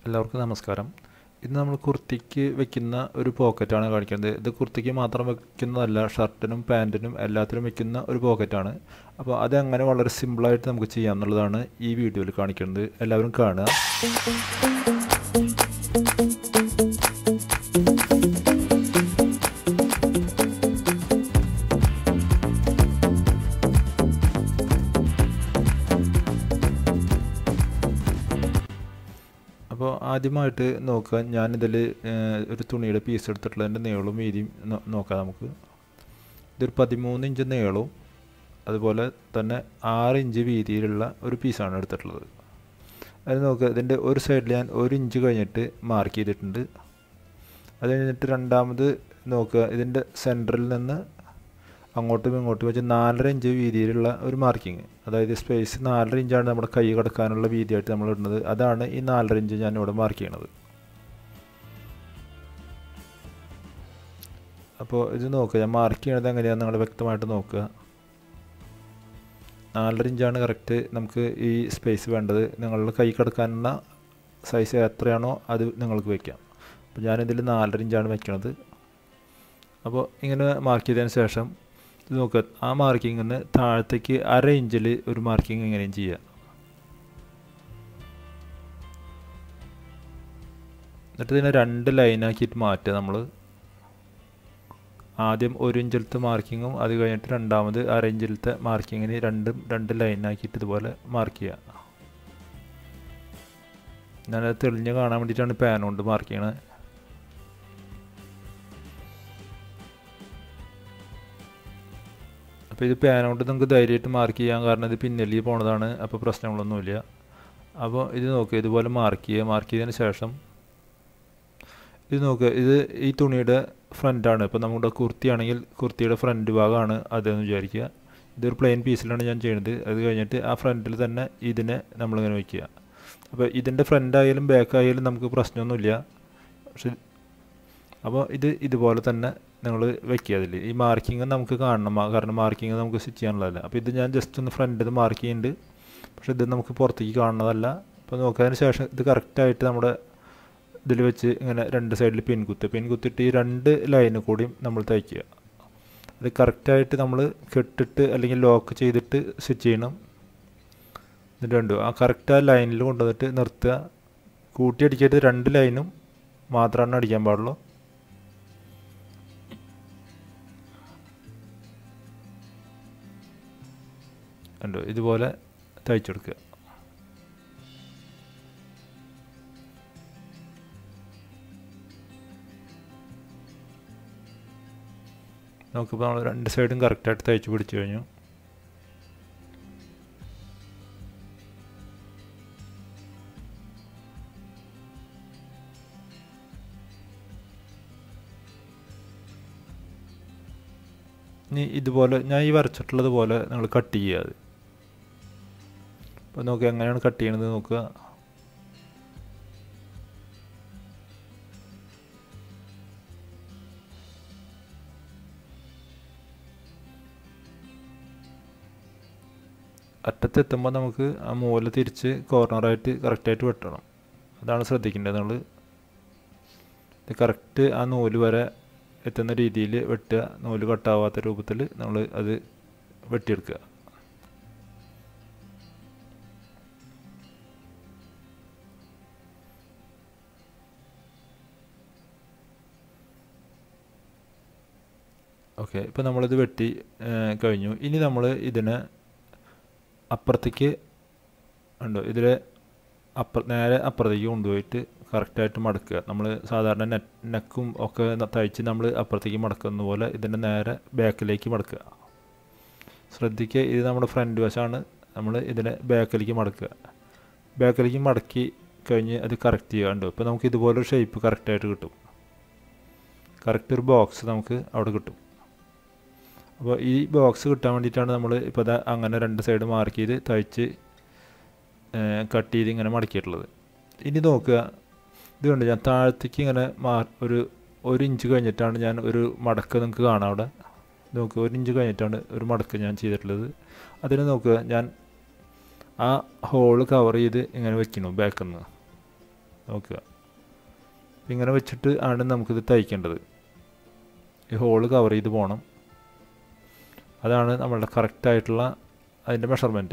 എല്ലാവർക്കും നമസ്കാരം ഇന്ന് നമ്മൾ കുർത്തിക്ക് വെക്കുന്ന ഒരു പോക്കറ്റാണ് കാണിക്കുന്നത് ഇത് കുർത്തിക്ക് മാത്രം വെക്കുന്നതല്ല ഷർട്ടിനും പാൻറ്റിനും എല്ലാത്തിനും വെക്കുന്ന ഒരു പോക്കറ്റാണ് അപ്പോൾ അതെങ്ങനെ വളരെ സിമ്പിളായിട്ട് നമുക്ക് ചെയ്യാം എന്നുള്ളതാണ് ഈ വീഡിയോയിൽ കാണിക്കുന്നത് എല്ലാവരും കാണുക അപ്പോൾ ആദ്യമായിട്ട് നോക്കുക ഞാനിതിൽ ഒരു തുണിയുടെ പീസ് എടുത്തിട്ടുള്ളതിൻ്റെ നീളവും വീതിയും നോ- നോക്കാം നമുക്ക് ഇതൊരു പതിമൂന്ന് ഇഞ്ച് നീളവും അതുപോലെ തന്നെ ആറ് ഇഞ്ച് വീതിയിലുള്ള ഒരു പീസാണ് എടുത്തിട്ടുള്ളത് അത് നോക്കുക ഇതിൻ്റെ ഒരു സൈഡിൽ ഞാൻ ഒരു ഇഞ്ച് കഴിഞ്ഞിട്ട് മാർക്ക് ചെയ്തിട്ടുണ്ട് അത് കഴിഞ്ഞിട്ട് രണ്ടാമത് നോക്കുക ഇതിൻ്റെ സെൻറ്ററിൽ നിന്ന് അങ്ങോട്ടും ഇങ്ങോട്ടും വെച്ച് നാലര ഇഞ്ച് വീതിയിലുള്ള ഒരു മാർക്കിങ് അതായത് സ്പേസ് നാലര ഇഞ്ചാണ് നമ്മുടെ കൈ കടക്കാനുള്ള വീതിയായിട്ട് നമ്മൾ ഇടുന്നത് അതാണ് ഈ നാലര ഇഞ്ച് ഞാൻ ഇവിടെ മാർക്ക് ചെയ്യണത് അപ്പോൾ ഇത് നോക്കുക ഞാൻ മാർക്ക് ചെയ്യണത് എങ്ങനെയാണെന്ന് നിങ്ങൾ വ്യക്തമായിട്ട് നോക്കുക നാലര ഇഞ്ചാണ് കറക്റ്റ് നമുക്ക് ഈ സ്പേസ് വേണ്ടത് നിങ്ങളുടെ കൈ കിടക്കാനുള്ള സൈസ് എത്രയാണോ അത് നിങ്ങൾക്ക് വയ്ക്കാം അപ്പോൾ ഞാനിതിൽ നാലര ഇഞ്ചാണ് വയ്ക്കണത് അപ്പോൾ ഇങ്ങനെ മാർക്ക് ചെയ്തതിന് ശേഷം ഇത് നോക്കുക ആ മാർക്കിങ്ങിന് താഴത്തേക്ക് അര ഇഞ്ചിൽ ഒരു മാർക്കിംഗ് എങ്ങനെയും ചെയ്യാം എന്നിട്ട് ഇതിനെ രണ്ട് ലൈനാക്കിയിട്ട് മാറ്റുക നമ്മൾ ആദ്യം ഒരു ഇഞ്ചിലത്തെ മാർക്കിങ്ങും അത് കഴിഞ്ഞിട്ട് രണ്ടാമത് അര ഇഞ്ചിലത്തെ മാർക്കിങ്ങിന് രണ്ടും രണ്ട് ലൈനാക്കിയിട്ട് ഇതുപോലെ മാർക്ക് ചെയ്യുക ഞാനത് തെളിഞ്ഞ് കാണാൻ വേണ്ടിയിട്ടാണ് പാൻ കൊണ്ട് മാർക്ക് ചെയ്യണത് അപ്പോൾ ഇത് പാൻ കൊണ്ട് നമുക്ക് ധൈര്യമായിട്ട് മാർക്ക് ചെയ്യാൻ കാരണം ഇത് പിന്നല്ലി പോണതാണ് അപ്പോൾ പ്രശ്നങ്ങളൊന്നുമില്ല അപ്പോൾ ഇത് നോക്കുക ഇതുപോലെ മാർക്ക് ചെയ്യുക മാർക്ക് ചെയ്തതിന് ശേഷം ഇത് നോക്കുക ഇത് ഈ തുണിയുടെ ഫ്രണ്ടാണ് ഇപ്പോൾ നമ്മുടെ കുർത്തിയാണെങ്കിൽ കുർത്തിയുടെ ഫ്രണ്ട് ഭാഗമാണ് അതെന്ന് വിചാരിക്കുക ഇതൊരു പ്ലെയിൻ പീസിലാണ് ഞാൻ ചെയ്യുന്നത് അത് കഴിഞ്ഞിട്ട് ആ ഫ്രണ്ടിൽ തന്നെ ഇതിനെ നമ്മളിങ്ങനെ വയ്ക്കുക അപ്പോൾ ഇതിൻ്റെ ഫ്രണ്ട് ആയാലും ബാക്ക് ആയാലും നമുക്ക് പ്രശ്നമൊന്നുമില്ല പക്ഷെ അപ്പോൾ ഇത് ഇതുപോലെ തന്നെ നിങ്ങൾ വെക്കുക അതിൽ ഈ മാർക്കിങ് നമുക്ക് കാണണം മാ- കാരണം മാർക്കിങ് നമുക്ക് സ്റ്റിച്ച് ചെയ്യാനുള്ളതല്ല അപ്പോൾ ഇത് ഞാൻ ജസ്റ്റ് ഒന്ന് ഫ്രണ്ടിൽ മാർക്ക് ചെയ്യുന്നുണ്ട് പക്ഷേ ഇത് നമുക്ക് പുറത്തേക്ക് കാണുന്നതല്ല അപ്പോൾ നോക്കിയതിന് ശേഷം ഇത് കറക്റ്റായിട്ട് നമ്മുടെ ഇതിൽ വെച്ച് ഇങ്ങനെ രണ്ട് സൈഡിൽ പിൻകുത്ത് പിൻകുത്തിട്ട് ഈ രണ്ട് ലൈന് കൂടിയും നമ്മൾ തയ്ക്കുക അത് കറക്റ്റായിട്ട് നമ്മൾ കെട്ടിട്ട് അല്ലെങ്കിൽ ലോക്ക് ചെയ്തിട്ട് സ്റ്റിച്ച് ചെയ്യണം എന്നിട്ട് കണ്ടു ആ കറക്റ്റ് ആ ലൈനിൽ കൊണ്ടുവന്നിട്ട് നിർത്തുക കൂട്ടി അടിക്കരുത് രണ്ട് ലൈനും മാത്രമാണ് അടിക്കാൻ പാടുള്ളൂ കണ്ടു ഇതുപോലെ തയ്ച്ചെടുക്കുക നമുക്കിപ്പോൾ നമ്മൾ രണ്ട് സൈഡും കറക്റ്റായിട്ട് തയ്ച്ച് പിടിച്ചു കഴിഞ്ഞു ഇനി ഇതുപോലെ ഞാൻ ഈ വരച്ചിട്ടുള്ളത് പോലെ നിങ്ങൾ കട്ട് ചെയ്യുക അത് അപ്പോൾ നോക്കുക എങ്ങനെയാണ് കട്ട് ചെയ്യണത് നോക്കുക അറ്റത്തെത്തുമ്പോൾ നമുക്ക് ആ മൂല തിരിച്ച് കോർണറായിട്ട് കറക്റ്റായിട്ട് വെട്ടണം അതാണ് ശ്രദ്ധിക്കേണ്ടത് നമ്മൾ ഇത് കറക്റ്റ് ആ നൂല് വരെ എത്തുന്ന രീതിയിൽ വെട്ടുക നൂല് കട്ടാവാത്ത രൂപത്തിൽ നമ്മൾ അത് വെട്ടിയെടുക്കുക ഓക്കെ ഇപ്പോൾ നമ്മളിത് വെട്ടി ഏഹ്, കഴിഞ്ഞു ഇനി നമ്മൾ ഇതിനെ അപ്പുറത്തേക്ക് ഉണ്ടോ ഇതിൽ അപ്പുറ നേരെ അപ്പുറത്തേക്ക് കൊണ്ടുപോയിട്ട് കറക്റ്റായിട്ട് മടക്കുക നമ്മൾ സാധാരണ നെറ്റ് നെക്കും ഒക്കെ ന- തയ്ച്ച് നമ്മൾ അപ്പുറത്തേക്ക് മടക്കുന്ന പോലെ ഇതിൻ്റെ നേരെ ബാക്കിലേക്ക് മടക്കുക ശ്രദ്ധിക്കുക ഇത് നമ്മുടെ ഫ്രണ്ട് വശമാണ് നമ്മൾ ഇതിനെ ബാക്കിലേക്ക് മടക്കുക ബാക്കിലേക്ക് മടക്കി കഴിഞ്ഞ് അത് കറക്റ്റ് ചെയ്യുക ഉണ്ടോ ഇപ്പോൾ നമുക്ക് ഇതുപോലൊരു ഷേപ്പ് കറക്റ്റായിട്ട് കിട്ടും കറക്റ്റ് ഒരു ബോക്സ് നമുക്ക് അവിടെ കിട്ടും അപ്പോൾ ഈ ബോക്സ് കിട്ടാൻ വേണ്ടിയിട്ടാണ് നമ്മൾ ഇപ്പോൾ ദാ അങ്ങനെ രണ്ട് സൈഡ് മാർക്ക് ചെയ്ത് തയ്ച്ച് കട്ട് ചെയ്ത് ഇങ്ങനെ മടക്കിയിട്ടുള്ളത് ഇനി നോക്കുക ഇത് കണ്ട് ഞാൻ താഴത്തേക്ക് ഇങ്ങനെ മാ ഒരു ഒരു ഇഞ്ച് കഴിഞ്ഞിട്ടാണ് ഞാൻ ഒരു മടക്ക് നിങ്ങൾക്ക് കാണാം അവിടെ നോക്കുക ഒരു ഇഞ്ച് കഴിഞ്ഞിട്ടാണ് ഒരു മടക്ക് ഞാൻ ചെയ്തിട്ടുള്ളത് അതിന് നോക്കുക ഞാൻ ആ ഹോള് കവർ ചെയ്ത് ഇങ്ങനെ വെക്കണം ബാക്കിൽ നിന്ന് നോക്കുക അപ്പം ഇങ്ങനെ വെച്ചിട്ട് ആണ് നമുക്കിത് തയ്ക്കേണ്ടത് ഈ ഹോള് കവർ ചെയ്ത് പോകണം അതാണ് നമ്മളുടെ കറക്റ്റായിട്ടുള്ള അതിൻ്റെ മെഷർമെൻറ്റ്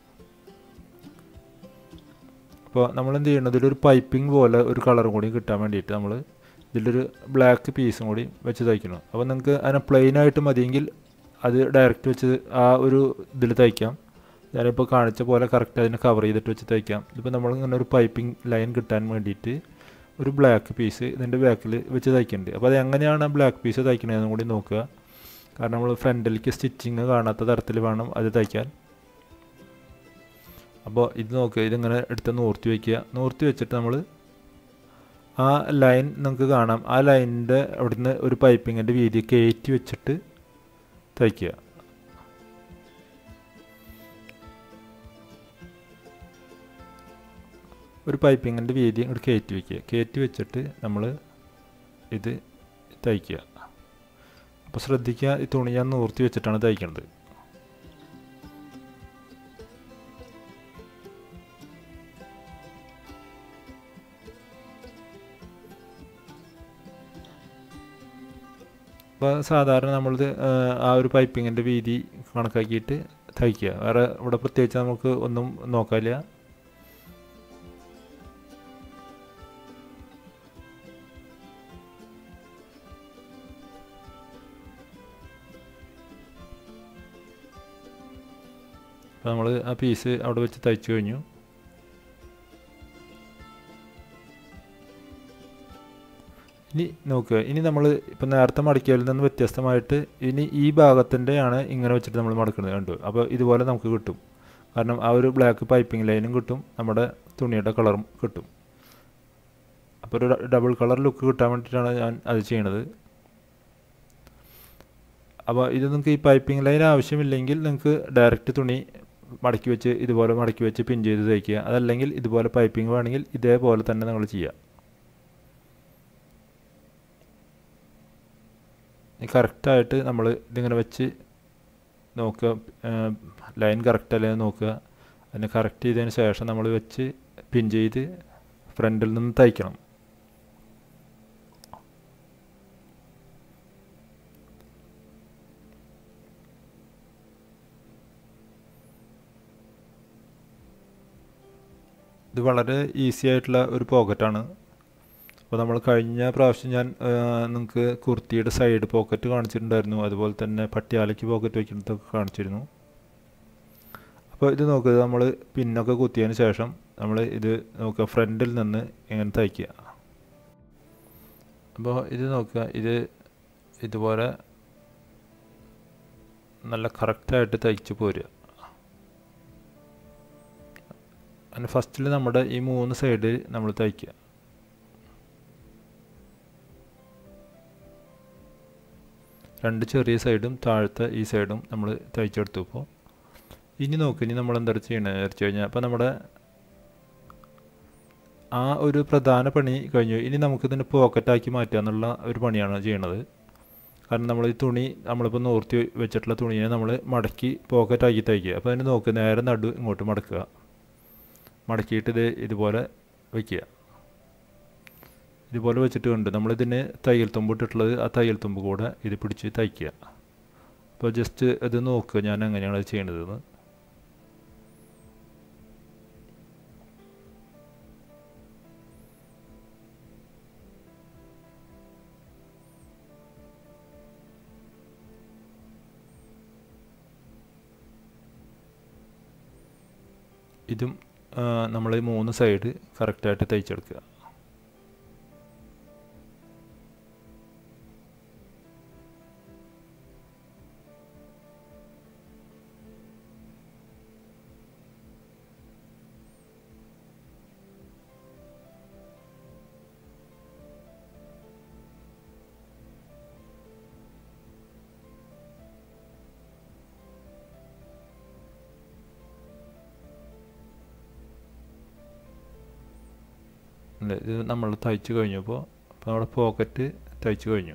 അപ്പോൾ നമ്മൾ എന്ത് ചെയ്യണം ഇതിലൊരു പൈപ്പിംഗ് പോലെ ഒരു കളറും കൂടി കിട്ടാൻ വേണ്ടിയിട്ട് നമ്മൾ ഇതിലൊരു ബ്ലാക്ക് പീസും കൂടി വെച്ച് തയ്ക്കണം അപ്പോൾ നിങ്ങൾക്ക് അതിനെ പ്ലെയിൻ ആയിട്ട് മതിയെങ്കിൽ അത് ഡയറക്റ്റ് വെച്ച് ആ ഒരു ഇതിൽ തയ്ക്കാം ഞാനിപ്പോൾ കാണിച്ച പോലെ കറക്റ്റ് അതിനെ കവർ ചെയ്തിട്ട് വെച്ച് തയ്ക്കാം ഇതിപ്പോൾ നമ്മൾ ഇങ്ങനെ ഒരു പൈപ്പിംഗ് ലൈൻ കിട്ടാൻ വേണ്ടിയിട്ട് ഒരു ബ്ലാക്ക് പീസ് ഇതിൻ്റെ ബാക്കിൽ വെച്ച് തയ്ക്കുന്നുണ്ട് അപ്പോൾ അത് എങ്ങനെയാണ് ആ ബ്ലാക്ക് പീസ് തയ്ക്കണതെന്നും കൂടി നോക്കുക കാരണം നമ്മൾ ഫ്രണ്ടിലേക്ക് സ്റ്റിച്ചിങ് കാണാത്ത തരത്തിൽ വേണം അത് തയ്ക്കാൻ അപ്പോൾ ഇത് നോക്കുക ഇതിങ്ങനെ എടുത്ത് നൂർത്തി വയ്ക്കുക നൂർത്തി വെച്ചിട്ട് നമ്മൾ ആ ലൈൻ നമുക്ക് കാണാം ആ ലൈനിൻ്റെ അവിടുന്ന് ഒരു പൈപ്പിങ്ങിൻ്റെ വീതി കയറ്റി വെച്ചിട്ട് തയ്ക്കുക ഒരു പൈപ്പിങ്ങിൻ്റെ വീതി ഇങ്ങോട്ട് കയറ്റി വയ്ക്കുക കയറ്റി വെച്ചിട്ട് നമ്മൾ ഇത് തയ്ക്കുക അപ്പോൾ ശ്രദ്ധിക്കുക ഈ തുണി ഞാൻ നൂർത്തി വെച്ചിട്ടാണ് തയ്ക്കുന്നത് അപ്പോൾ സാധാരണ നമ്മളിത് ആ ഒരു പൈപ്പിങ്ങിൻ്റെ വീതി കണക്കാക്കിയിട്ട് തയ്ക്കുക വേറെ ഇവിടെ പ്രത്യേകിച്ച് നമുക്ക് ഒന്നും നോക്കാനില്ല അപ്പോൾ നമ്മൾ ആ പീസ് അവിടെ വെച്ച് തയ്ച്ചു കഴിഞ്ഞു ഇനി നോക്കുക ഇനി നമ്മൾ ഇപ്പം നേരത്തെ മടക്കിയതിൽ നിന്ന് വ്യത്യസ്തമായിട്ട് ഇനി ഈ ഭാഗത്തിൻ്റെയാണ് ഇങ്ങനെ വെച്ചിട്ട് നമ്മൾ മടക്കുന്നത് കണ്ടു അപ്പോൾ ഇതുപോലെ നമുക്ക് കിട്ടും കാരണം ആ ഒരു ബ്ലാക്ക് പൈപ്പിംഗ് ലൈനും കിട്ടും നമ്മുടെ തുണിയുടെ കളറും കിട്ടും അപ്പോൾ ഒരു ഡബിൾ കളർ ലുക്ക് കിട്ടാൻ വേണ്ടിയിട്ടാണ് ഞാൻ അത് ചെയ്യണത് അപ്പോൾ ഇത് നിങ്ങൾക്ക് ഈ പൈപ്പിംഗ് ലൈൻ ആവശ്യമില്ലെങ്കിൽ നിങ്ങൾക്ക് ഡയറക്റ്റ് തുണി മടക്കി വെച്ച് ഇതുപോലെ മടക്കി വെച്ച് പിൻ ചെയ്ത് തയ്ക്കുക അതല്ലെങ്കിൽ ഇതുപോലെ പൈപ്പിംഗ് വേണമെങ്കിൽ ഇതേപോലെ തന്നെ നിങ്ങൾ ചെയ്യുക കറക്റ്റായിട്ട് നമ്മൾ ഇതിങ്ങനെ വെച്ച് നോക്കുക ലൈൻ കറക്റ്റ് അല്ലേ നോക്കുക അതിനെ കറക്റ്റ് ചെയ്തതിന് ശേഷം നമ്മൾ വെച്ച് പിൻ ചെയ്ത് ഫ്രണ്ടിൽ നിന്ന് തയ്ക്കണം ഇത് വളരെ ഈസി ആയിട്ടുള്ള ഒരു പോക്കറ്റാണ് അപ്പോൾ നമ്മൾ കഴിഞ്ഞ പ്രാവശ്യം ഞാൻ നിങ്ങൾക്ക് കുർത്തിയുടെ സൈഡ് പോക്കറ്റ് കാണിച്ചിട്ടുണ്ടായിരുന്നു അതുപോലെ തന്നെ പട്ടിയാലയ്ക്ക് പോക്കറ്റ് വയ്ക്കുന്നതൊക്കെ കാണിച്ചിരുന്നു അപ്പോൾ ഇത് നോക്കുക നമ്മൾ പിന്നൊക്കെ കുത്തിയതിന് ശേഷം നമ്മൾ ഇത് നോക്കുക ഫ്രണ്ടിൽ നിന്ന് ഇങ്ങനെ തയ്ക്കുക അപ്പോൾ ഇത് നോക്കുക ഇത് ഇതുപോലെ നല്ല കറക്റ്റായിട്ട് തയ്ച്ച് പോരുക അതിന് ഫസ്റ്റിൽ നമ്മുടെ ഈ മൂന്ന് സൈഡ് നമ്മൾ തയ്ക്കുക രണ്ട് ചെറിയ സൈഡും താഴത്തെ ഈ സൈഡും നമ്മൾ തയ്ച്ചെടുത്തു ഇപ്പോൾ ഇനി നോക്ക് ഇനി നമ്മൾ എന്താ ചെയ്യണത് വെച്ച് കഴിഞ്ഞാൽ അപ്പോൾ നമ്മുടെ ആ ഒരു പ്രധാന പണി കഴിഞ്ഞു ഇനി നമുക്കിതിനെ പോക്കറ്റാക്കി മാറ്റുക എന്നുള്ള ഒരു പണിയാണ് ചെയ്യണത് കാരണം നമ്മൾ ഈ തുണി നമ്മളിപ്പോൾ നോർത്തി വെച്ചിട്ടുള്ള തുണിയെ നമ്മൾ മടക്കി പോക്കറ്റാക്കി തയ്ക്കുക അപ്പോൾ അതിന് നോക്ക് നേരെ നടു ഇങ്ങോട്ട് മടക്കുക മടക്കിയിട്ട് ഇത് ഇതുപോലെ വയ്ക്കുക ഇതുപോലെ വെച്ചിട്ട് ഉണ്ട് നമ്മളിതിന് തയ്യൽ തുമ്പ് ഇട്ടിട്ടുള്ളത് ആ തയ്യൽ തുമ്പ് കൂടെ ഇത് പിടിച്ച് തയ്ക്കുക അപ്പോൾ ജസ്റ്റ് ഇത് നോക്കുക ഞാൻ എങ്ങനെയാണ് ചെയ്യണതെന്ന് ഇതും നമ്മൾ മൂന്ന് സൈഡ് കറക്റ്റായിട്ട് തയ്ച്ചെടുക്കുക ഇത് നമ്മൾ തയ്ച്ച് കഴിഞ്ഞപ്പോൾ അപ്പോൾ നമ്മുടെ പോക്കറ്റ് തയ്ച്ച് കഴിഞ്ഞു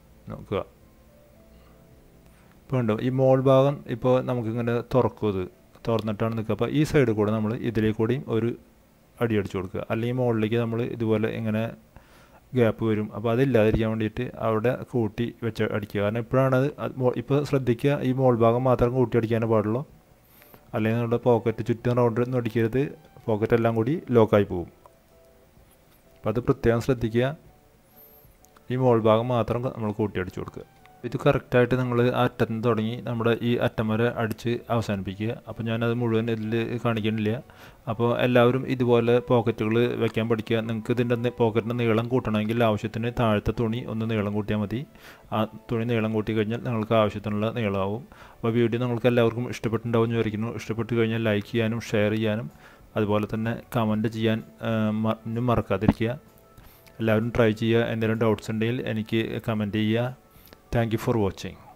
നോക്കുക ഇപ്പോൾ ഉണ്ടോ ഈ മോൾ ഭാഗം ഇപ്പോൾ നമുക്കിങ്ങനെ തുറക്കും ഇത് തുറന്നിട്ടാണ് നിൽക്കുക അപ്പോൾ ഈ സൈഡിൽ കൂടെ നമ്മൾ ഇതിലേക്ക് കൂടിയും ഒരു അടി അടിച്ചു കൊടുക്കുക അല്ലെങ്കിൽ മുകളിലേക്ക് നമ്മൾ ഇതുപോലെ ഇങ്ങനെ ഗ്യാപ്പ് വരും അപ്പോൾ അതില്ലാതിരിക്കാൻ വേണ്ടിയിട്ട് അവിടെ കൂട്ടി വെച്ച് അടിക്കുക കാരണം ഇപ്പോഴാണ് അത് ഇപ്പോൾ ശ്രദ്ധിക്കുക ഈ മോൾ ഭാഗം മാത്രം കൂട്ടി അടിക്കാനേ പാടുള്ളൂ അല്ലെങ്കിൽ നിങ്ങളുടെ പോക്കറ്റ് ചുറ്റും റൗണ്ട് ഒന്നും അടിക്കരുത് പോക്കറ്റ് എല്ലാം കൂടി ലോക്കായി പോകും അപ്പോൾ അത് പ്രത്യേകം ശ്രദ്ധിക്കുക ഈ മോൾ ഭാഗം മാത്രം നമ്മൾ കൂട്ടി അടിച്ചു കൊടുക്കുക ഇത് കറക്റ്റായിട്ട് നിങ്ങൾ അറ്റത്ത് നിന്ന് തുടങ്ങി നമ്മുടെ ഈ അറ്റം വരെ അടിച്ച് അവസാനിപ്പിക്കുക അപ്പോൾ ഞാനത് മുഴുവൻ ഇതിൽ കാണിക്കണില്ല അപ്പോൾ എല്ലാവരും ഇതുപോലെ പോക്കറ്റുകൾ വെക്കാൻ പഠിക്കുക നിങ്ങൾക്ക് ഇതിൻ്റെ പോക്കറ്റിൻ്റെ നീളം കൂട്ടണമെങ്കിൽ ആവശ്യത്തിന് താഴത്തെ തുണി ഒന്ന് നീളം കൂട്ടിയാൽ മതി ആ തുണി നീളം കൂട്ടി കഴിഞ്ഞാൽ നിങ്ങൾക്ക് ആവശ്യത്തിനുള്ള നീളമാവും അപ്പോൾ വീഡിയോ നിങ്ങൾക്ക് എല്ലാവർക്കും ഇഷ്ടപ്പെട്ടിട്ടുണ്ടാവും എന്ന് വിചാരിക്കുന്നു ഇഷ്ടപ്പെട്ട് കഴിഞ്ഞാൽ ലൈക്ക് ചെയ്യാനും ഷെയർ ചെയ്യാനും അതുപോലെ തന്നെ കമൻറ്റ് ചെയ്യാൻ മറക്കാതിരിക്കുക എല്ലാവരും ട്രൈ ചെയ്യുക എന്തെങ്കിലും ഡൗട്ട്സ് ഉണ്ടെങ്കിൽ എനിക്ക് കമൻറ്റ് ചെയ്യുക താങ്ക് യു ഫോർ വാച്ചിങ്